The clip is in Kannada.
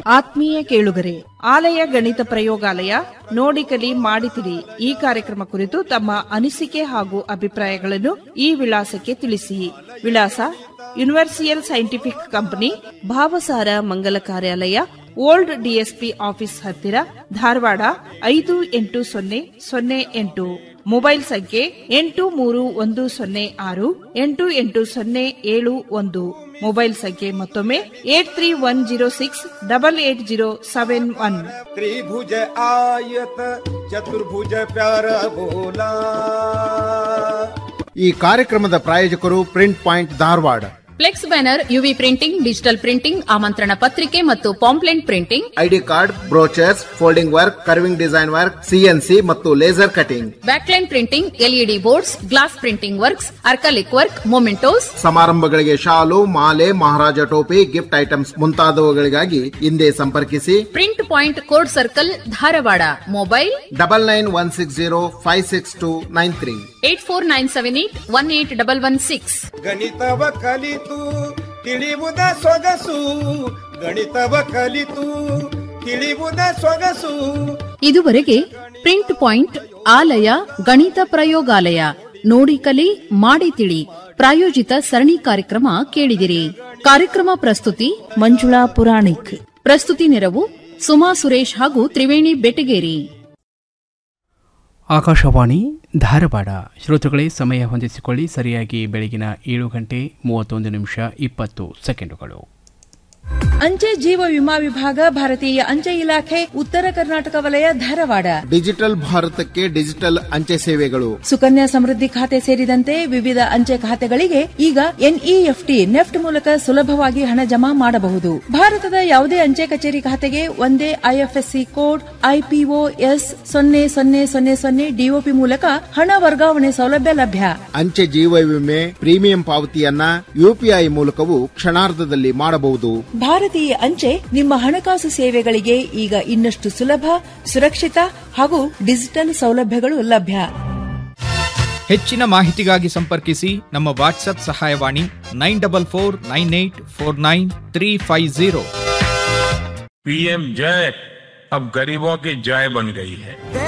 ಆತ್ಮೀಯ ಕೇಳುಗರೆ ಆಲಯ ಗಣಿತ ಪ್ರಯೋಗಾಲಯ ನೋಡಿ ಕಲಿ ಮಾಡಿತಿರಿ ಈ ಕಾರ್ಯಕ್ರಮ ಕುರಿತು ತಮ್ಮ ಅನಿಸಿಕೆ ಹಾಗೂ ಅಭಿಪ್ರಾಯಗಳನ್ನು ಈ ವಿಳಾಸಕ್ಕೆ ತಿಳಿಸಿ ವಿಳಾಸ ಯೂನಿವರ್ಸಿಯಲ್ ಸೈಂಟಿಫಿಕ್ ಕಂಪನಿ ಭಾವಸಾರ ಮಂಗಲ ಕಾರ್ಯಾಲಯ ಓಲ್ಡ್ ಡಿಎಸ್ಪಿ ಆಫೀಸ್ ಹತ್ತಿರ ಧಾರವಾಡ ಐದು ಎಂಟು ಸೊನ್ನೆ ಸೊನ್ನೆ ಎಂಟು ಮೊಬೈಲ್ ಸಂಖ್ಯೆ ಎಂಟು ಮೂರು ಒಂದು ಸೊನ್ನೆ ಆರು ಎಂಟು ಎಂಟು ಸೊನ್ನೆ ಏಳು ಒಂದು ಮೊಬೈಲ್ ಸಂಖ್ಯೆ ಮತ್ತೊಮ್ಮೆ eight three one zero six double eight zero seven one त्रिभुज आयत चतुर्भुज प्यार बोला ಈ ಕಾರ್ಯಕ್ರಮದ ಪ್ರಾಯೋಜಕರು print point Dharwad flex banner UV printing digital printing ಆಮಂತ್ರಣ ಪತ್ರಿಕೆ ಮತ್ತು pamphlet printing ID card brochures folding work carving design work CNC ಮತ್ತು laser cutting backlit printing LED boards glass printing works acrylic work mementos ಸಮಾರಂಭಗಳಿಗೆ ಶಾಲು ಮಾಲೆ ಮಹಾರಾಜ ಟೋಪಿ ಗಿಫ್ಟ್ ಐಟಮ್ಸ್ ಮುಂತಾದವುಗಳಿಗಾಗಿ ಹಿಂದೆ ಸಂಪರ್ಕಿಸಿ print point court circle Dharwad mobile double nine one six zero five six two nine three eight four nine seven eight one eight double one six ಗಣಿತವ ಕಲಿತು ತಿಳಿಯುವುದ ಸೊಗಸು ಗಣಿತವ ಕಲಿತು ತಿಳಿಯುವುದ ಸೊಗಸು ಇದುವರೆಗೆ ಪ್ರಿಂಟ್ ಪಾಯಿಂಟ್ ಆಲಯ ಗಣಿತ ಪ್ರಯೋಗಾಲಯ ನೋಡಿ ಕಲಿ ಮಾಡಿ ತಿಳಿ ಪ್ರಾಯೋಜಿತ ಸರಣಿ ಕಾರ್ಯಕ್ರಮ ಕೇಳಿದಿರಿ ಕಾರ್ಯಕ್ರಮ ಪ್ರಸ್ತುತಿ ಮಂಜುಳಾ ಪುರಾಣಿಕ್ ಪ್ರಸ್ತುತಿ ನೆರವು ಸುಮಾ ಸುರೇಶ್ ಹಾಗೂ ತ್ರಿವೇಣಿ ಬೆಟಗೇರಿ ಆಕಾಶವಾಣಿ ಧಾರವಾಡ ಶ್ರೋತೃಗಳೇ ಸಮಯ ಹೊಂದಿಸಿಕೊಳ್ಳಿ ಸರಿಯಾಗಿ ಬೆಳಗಿನ ಏಳು ಗಂಟೆ ಮೂವತ್ತೊಂದು ನಿಮಿಷ ಇಪ್ಪತ್ತು ಸೆಕೆಂಡುಗಳು ಅಂಚೆ ಜೀವ ವಿಮಾ ವಿಭಾಗ ಭಾರತೀಯ ಅಂಚೆ ಇಲಾಖೆ ಉತ್ತರ ಕರ್ನಾಟಕ ವಲಯ ಧಾರವಾಡ ಡಿಜಿಟಲ್ ಭಾರತಕ್ಕೆ ಡಿಜಿಟಲ್ ಅಂಚೆ ಸೇವೆಗಳು ಸುಕನ್ಯಾ ಸಮೃದ್ಧಿ ಖಾತೆ ಸೇರಿದಂತೆ ವಿವಿಧ ಅಂಚೆ ಖಾತೆಗಳಿಗೆ ಈಗ ಎನ್ಇಎಫ್ಟಿ ನೆಫ್ಟ್ ಮೂಲಕ ಸುಲಭವಾಗಿ ಹಣ ಜಮಾ ಮಾಡಬಹುದು ಭಾರತದ ಯಾವುದೇ ಅಂಚೆ ಕಚೇರಿ ಖಾತೆಗೆ ಒಂದೇ ಐಎಫ್ಎಸ್ಸಿ ಕೋಡ್ ಐಪಿಒ ಎಸ್ ಸೊನ್ನೆ ಸೊನ್ನೆ ಸೊನ್ನೆ ಸೊನ್ನೆ ಡಿಒಪಿ ಮೂಲಕ ಹಣ ವರ್ಗಾವಣೆ ಸೌಲಭ್ಯ ಲಭ್ಯ ಅಂಚೆ ಜೀವ ವಿಮೆ ಪ್ರೀಮಿಯಂ ಪಾವತಿಯನ್ನ ಯುಪಿಐ ಮೂಲಕವೂ ಕ್ಷಣಾರ್ಧದಲ್ಲಿ ಮಾಡಬಹುದು ಭಾರತೀಯ ಅಂಚೆ ನಿಮ್ಮ ಹಣಕಾಸು ಸೇವೆಗಳಿಗೆ ಈಗ ಇನ್ನಷ್ಟು ಸುಲಭ ಸುರಕ್ಷಿತ ಹಾಗೂ ಡಿಜಿಟಲ್ ಸೌಲಭ್ಯಗಳು ಲಭ್ಯ ಹೆಚ್ಚಿನ ಮಾಹಿತಿಗಾಗಿ ಸಂಪರ್ಕಿಸಿ ನಮ್ಮ ವಾಟ್ಸ್ಆಪ್ ಸಹಾಯವಾಣಿ nine double four nine eight four nine three five zero PM जय अब गरीबों की जय बन गई है